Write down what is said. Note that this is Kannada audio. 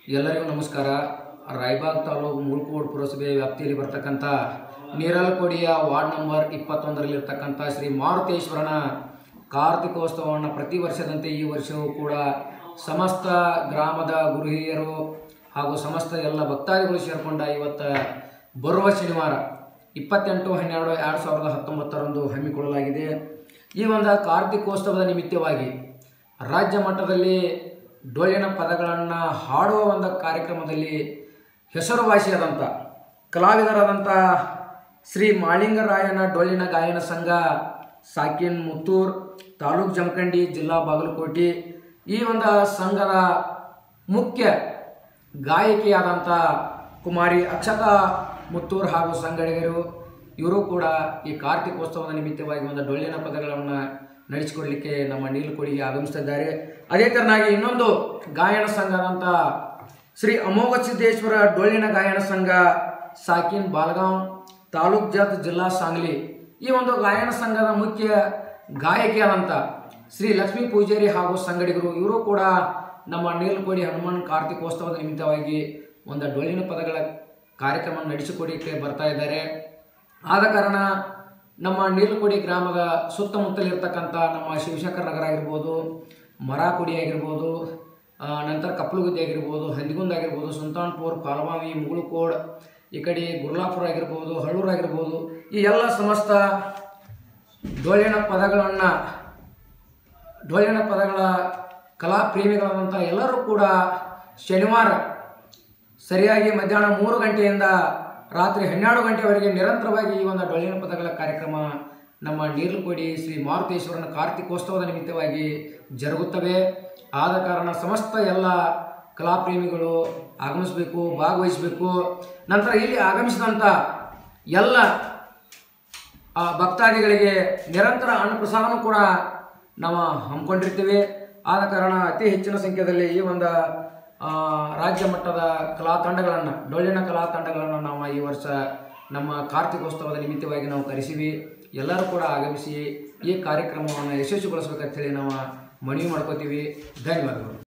ಎಲ್ಲರಿಗೂ ನಮಸ್ಕಾರ ರಾಯಬಾಗ್ ತಾಲೂಕು ಮುಳ್ಕೋಡ್ ಪುರಸಭೆ ವ್ಯಾಪ್ತಿಯಲ್ಲಿ ಬರ್ತಕ್ಕಂಥ ನೀರಲಕೋಡಿಯ ವಾರ್ಡ್ ನಂಬರ್ ಇಪ್ಪತ್ತೊಂದರಲ್ಲಿರ್ತಕ್ಕಂಥ ಶ್ರೀ ಮಾರುತೇಶ್ವರನ ಕಾರ್ತಿಕೋತ್ಸವವನ್ನು ಪ್ರತಿ ವರ್ಷದಂತೆ ಈ ವರ್ಷವೂ ಕೂಡ ಸಮಸ್ತ ಗ್ರಾಮದ ಗುರು ಹಿರಿಯರು ಹಾಗೂ ಸಮಸ್ತ ಎಲ್ಲ ಭಕ್ತಾದಿಗಳು ಸೇರಿಕೊಂಡ ಇವತ್ತು ಬರುವ ಶನಿವಾರ ಇಪ್ಪತ್ತೆಂಟು ಹನ್ನೆರಡು ಎರಡು ಸಾವಿರದ ಹತ್ತೊಂಬತ್ತರಂದು ಹಮ್ಮಿಕೊಳ್ಳಲಾಗಿದೆ ಈ ಒಂದು ಕಾರ್ತಿಕೋತ್ಸವದ ನಿಮಿತ್ತವಾಗಿ ರಾಜ್ಯ ಮಟ್ಟದಲ್ಲಿ ಡೊಳ್ಳಿನ ಪದಗಳನ್ನು ಹಾಡುವ ಒಂದು ಕಾರ್ಯಕ್ರಮದಲ್ಲಿ ಹೆಸರುವಾಸಿಯಾದಂಥ ಕಲಾವಿದರಾದಂಥ ಶ್ರೀ ಮಾಳಿಂಗರಾಯನ ಡೊಳ್ಳಿನ ಗಾಯನ ಸಂಘ ಸಾಕಿನ್ ಮುತ್ತೂರ್ ತಾಲೂಕ್ ಜಮಖಂಡಿ ಜಿಲ್ಲಾ ಬಾಗಲಕೋಟೆ ಈ ಒಂದು ಸಂಘದ ಮುಖ್ಯ ಗಾಯಕಿಯಾದಂಥ ಕುಮಾರಿ ಅಕ್ಷತಾ ಮುತ್ತೂರ್ ಹಾಗೂ ಸಂಗಡಿಗರು ಇವರು ಕೂಡ ಈ ಕಾರ್ತಿಕೋತ್ಸವದ ನಿಮಿತ್ತವಾಗಿ ಒಂದು ಡೊಳ್ಳಿನ ಪದಗಳನ್ನು ನಡೆಸಿಕೊಡ್ಲಿಕ್ಕೆ ನಮ್ಮ ನೀಲಕೋಡಿಗೆ ಆಗಮಿಸ್ತಿದ್ದಾರೆ ಅದೇ ಥರನಾಗಿ ಇನ್ನೊಂದು ಗಾಯನ ಸಂಘದಂಥ ಶ್ರೀ ಅಮೋಘ ಸಿದ್ದೇಶ್ವರ ಡೊಳ್ಳಿನ ಗಾಯನ ಸಂಘ ಸಾಕಿನ್ ಬಾಲ್ಗಾಂವ್ ತಾಲೂಕ್ ಜತ್ ಜಿಲ್ಲಾ ಸಾಂಗ್ಲಿ ಈ ಒಂದು ಗಾಯನ ಸಂಘದ ಮುಖ್ಯ ಗಾಯಕಿಯಾದಂಥ ಶ್ರೀ ಲಕ್ಷ್ಮೀ ಪೂಜಾರಿ ಹಾಗೂ ಸಂಗಡಿಗರು ಇವರು ಕೂಡ ನಮ್ಮ ನೀಲಕೋಡಿ ಹನುಮಾನ್ ಕಾರ್ತಿಕೋತ್ಸವದ ನಿಮಿತ್ತವಾಗಿ ಒಂದು ಡೊಳ್ಳಿನ ಪದಗಳ ಕಾರ್ಯಕ್ರಮ ನಡೆಸಿಕೊಡಲಿಕ್ಕೆ ಬರ್ತಾ ಇದ್ದಾರೆ ಆದ ಕಾರಣ ನಮ್ಮ ನೀಲಕೋಡಿ ಗ್ರಾಮದ ಸುತ್ತಮುತ್ತಲಿರ್ತಕ್ಕಂಥ ನಮ್ಮ ಶಿವಶಂಕರ ನಗರ ಆಗಿರ್ಬೋದು ಮರಾಕುಡಿ ಆಗಿರ್ಬೋದು ಆ, ನಂತರ ಕಪ್ಪಲಗುದ್ದಿ ಆಗಿರ್ಬೋದು ಹಂದಿಗುಂದ ಆಗಿರ್ಬೋದು ಸುಲ್ತಾನ್ಪುರ್ ಪಾಲ್ವಾವಿ ಮುಗುಳುಕೋಡ್ ಈ ಕಡೆ ಗುರ್ಲಾಪುರ ಆಗಿರ್ಬೋದು ಹಳ್ಳೂರು ಆಗಿರ್ಬೋದು ಈ ಎಲ್ಲ ಸಮಸ್ತ ಡೊಳ್ಳಿನ ಪದಗಳನ್ನು ಡೊಳ್ಳಿನ ಪದಗಳ ಕಲಾ ಪ್ರೇಮಿಗಳಾದಂಥ ಎಲ್ಲರೂ ಕೂಡ ಶನಿವಾರ ಸರಿಯಾಗಿ ಮಧ್ಯಾಹ್ನ ಮೂರು ಗಂಟೆಯಿಂದ ರಾತ್ರಿ ಹನ್ನೆರಡು ಗಂಟೆವರೆಗೆ ನಿರಂತರವಾಗಿ ಈ ಒಂದು ಡೊಳ್ಳಿನ ಪದಗಳ ಕಾರ್ಯಕ್ರಮ ನಮ್ಮ ನೀರ್ಲಕೋಡಿ ಶ್ರೀ ಮಾರುತೇಶ್ವರನ ಕಾರ್ತಿಕೋತ್ಸವದ ನಿಮಿತ್ತವಾಗಿ ಜರುಗುತ್ತವೆ ಆದ ಕಾರಣ ಸಮಸ್ತ ಎಲ್ಲ ಕಲಾಪ್ರೇಮಿಗಳು ಆಗಮಿಸಬೇಕು ಭಾಗವಹಿಸಬೇಕು ನಂತರ ಇಲ್ಲಿ ಆಗಮಿಸಿದಂಥ ಎಲ್ಲ ಆ ಭಕ್ತಾದಿಗಳಿಗೆ ನಿರಂತರ ಅನ್ನಪ್ರಸಾದನೂ ಕೂಡ ನಾವು ಹಮ್ಮಿಕೊಂಡಿರ್ತೀವಿ ಆದ ಕಾರಣ ಅತಿ ಹೆಚ್ಚಿನ ಸಂಖ್ಯೆಯಲ್ಲಿ ಈ ಒಂದು ಆ, ರಾಜ್ಯ ಮಟ್ಟದ ಕಲಾ ತಂಡಗಳನ್ನು ಡೊಳ್ಳಿನ ಕಲಾ ತಂಡಗಳನ್ನು ನಾವು ಈ ವರ್ಷ ನಮ್ಮ ಕಾರ್ತಿಕೋತ್ಸವದ ನಿಮಿತ್ತವಾಗಿ ನಾವು ಕರೆಸಿವಿ ಎಲ್ಲರೂ ಕೂಡ ಆಗಮಿಸಿ ಈ ಕಾರ್ಯಕ್ರಮವನ್ನು ಯಶಸ್ವಿಗೊಳಿಸ್ಬೇಕಂತೇಳಿ ನಾವು ಮನವಿ ಮಾಡ್ಕೋತೀವಿ ಧನ್ಯವಾದಗಳು